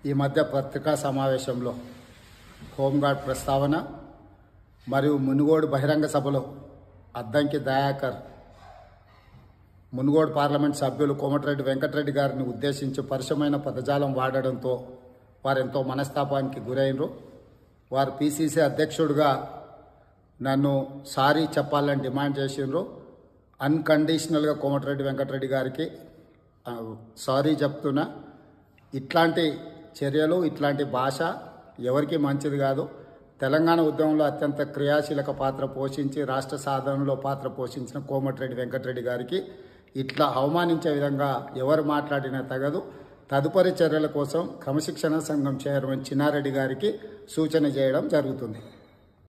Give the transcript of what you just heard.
ఈ మధ్య పత్రికా సమావేశంలో హోంగార్డ్ ప్రస్తావన మరియు మునుగోడు బహిరంగ సభలో అద్దంకి దయాకర్ మునుగోడు పార్లమెంట్ సభ్యులు కోమటిరెడ్డి వెంకటరెడ్డి గారిని ఉద్దేశించి పరుషమైన పదజాలం వాడడంతో వారు ఎంతో మనస్తాపానికి గురైనరు వారు పిసిసి అధ్యక్షుడిగా నన్ను సారీ చెప్పాలని డిమాండ్ చేసిండ్రు అన్కండిషనల్గా కోమటిరెడ్డి వెంకటరెడ్డి గారికి ఆ, సారీ చెప్తున్నా ఇట్లాంటి చర్యలు ఇట్లాంటి భాష ఎవరికి మంచిది కాదు తెలంగాణ ఉద్యమంలో అత్యంత క్రియాశీలక పాత్ర పోషించి రాష్ట్ర సాధనలో పాత్ర పోషించిన కోమటిరెడ్డి వెంకటరెడ్డి గారికి ఇట్లా అవమానించే విధంగా ఎవరు మాట్లాడినా తగదు తదుపరి చర్యల కోసం క్రమశిక్షణ సంఘం చైర్మన్ చిన్నారెడ్డి గారికి సూచన చేయడం జరుగుతుంది